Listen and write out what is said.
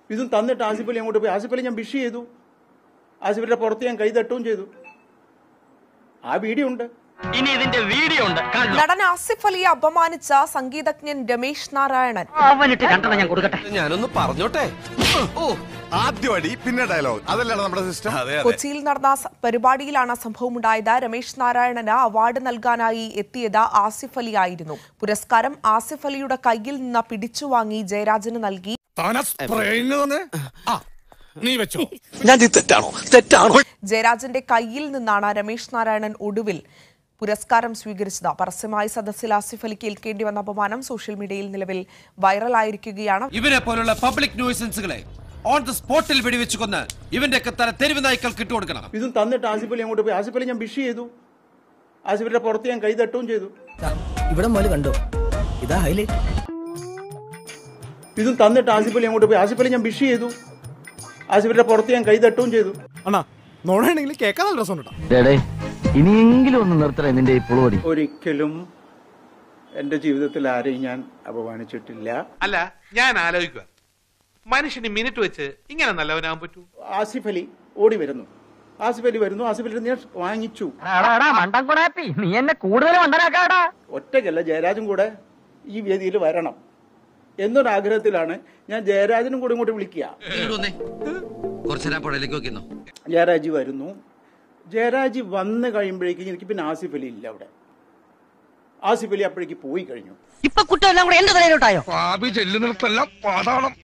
ഇതും തന്നിട്ട് ആസിഫ് അലി അങ്ങോട്ട് പോയി ആസിഫ് അലി ഞാൻ വിഷ് ചെയ്തു ആസിഫ് അലിയുടെ പുറത്ത് ഞാൻ കൈ തട്ടുകയും ചെയ്തു ആ വീഡിയോ ഉണ്ട് ഇനി ഇതിന്റെ വീഡിയോ ഉണ്ട് കാണണം നടൻ ആസിഫ് അലിയെ അപമാനിച്ച സംഗീതജ്ഞൻ രമേശ് നാരായണൻ അവനിട്ട് രണ്ടെണ്ണം ഞാൻ കൊടുക്കട്ടെ ഞാനൊന്ന് പറഞ്ഞോട്ടെ ഓ ആദ്യം അടി പിന്നെ ഡയലോഗ് അതല്ലാണ് നമ്മുടെ സിസ്റ്റം അതെ കൊച്ചിയിൽ നടന്ന സ- പരിപാടിയിലാണ് സംഭവമുണ്ടായത് രമേശ് നാരായണന് അവാർഡ് നൽകാനായി എത്തിയത് ആസിഫ് അലി ആയിരുന്നു പുരസ്കാരം ആസിഫ് അലിയുടെ കയ്യിൽ നിന്ന് പിടിച്ചുവാങ്ങി ജയരാജന് നൽകി നീ വെച്ചോ ഞാൻ ഇത് തെറ്റാണോ തെറ്റാണോ ജയരാജന്റെ കയ്യിൽ നിന്നാണ് രമേശ് നാരായണൻ ഒടുവിൽ പുരസ്കാരം സ്വീകരിച്ചത് പരസ്യമായി സദസ്സിൽ ആസിഫ് അലിക്ക് ഏൽക്കേണ്ടി വന്ന അപമാനം സോഷ്യൽ മീഡിയയിൽ നിലവിൽ വൈറലായിരിക്കുകയാണ് ഇവരെ പോലുള്ള പബ്ലിക് ന്യൂസൻസുകളെ ഓൺ ദ സ്പോട്ടിൽ വെടിവെച്ച് കൊന്ന് ഇവന്റെ ഒക്കെ തല തെരുവ് നായ്ക്കൾക്ക് ഇട്ടുകൊടുക്കണം ഇതും തന്നിട്ട് ആസിഫ് അലി അങ്ങോട്ട് പോയി ആസിഫ് അലി ഞാൻ വിഷ് ചെയ്തു ആസിഫ് അലിയുടെ പുറത്ത് ഞാൻ കൈ തട്ടുകയും ചെയ്തു ഇവിടെ മുതൽ കണ്ടോ ഇതാ ഹൈലൈറ്റ് ഇതും തന്നിട്ട് ആസിഫ് അലി അങ്ങോട്ട് പോയി ആസിഫ് അലി ഞാൻ വിഷ് ചെയ്തു ആസിഫ് അലിയുടെ പുറത്ത് ഞാൻ കൈ തട്ടുകയും ചെയ്തു അണ്ണാ നോണാണെങ്കിൽ കേൾക്കാൻ നല്ല രസമുണ്ട് ഇനിയെങ്കിലും ഒന്ന് നിർത്തണേ നിന്റെ ഈ പുളുപടി ഒരിക്കലും എൻ്റെ ജീവിതത്തിൽ ആരെയും ഞാൻ അപമാനിച്ചിട്ടില്ല അല്ല ഞാൻ ആലോചിക്കുക മനുഷ്യന് മിനിറ്റ് വെച്ച് ഇങ്ങനെ നല്ലവനാകാൻ പറ്റൂ ആസിഫ് അലി ഓടി വരുന്നു ആസിഫ് അലി വരുന്നു ആസിഫ് അലി ഞാൻ വാങ്ങിച്ചു മണ്ടൻ കുടാപ്പി നീ എന്നെ കൂടുതൽ മണ്ടനാക്കാടാ ഒറ്റയ്ക്കല്ല ജയരാജും കൂടെ ഈ വേദിയിൽ വരണം എന്നൊരാഗ്രഹത്തിലാണ് ഞാൻ ജയരാജനും കൂടെ ഇങ്ങോട്ട് വിളിക്കുക കുറച്ചേരാ പുഴയിലേക്ക് വെക്കുന്നു ജയരാജ് വരുന്നു ജയരാജ് വന്ന് കഴിയുമ്പോഴേക്കും എനിക്ക് പിന്നെ ആസിഫ് അലി ഇല്ല അവിടെ ആസിഫ് അലി അപ്പോഴേക്ക് പോയി കഴിഞ്ഞു ഇപ്പൊ കുറ്റം എല്ലാം കൂടെ എന്റെ തലയിലോട്ടായോ പാപി ചെല്ലുന്നിടത്തെല്ലാം പാതാളം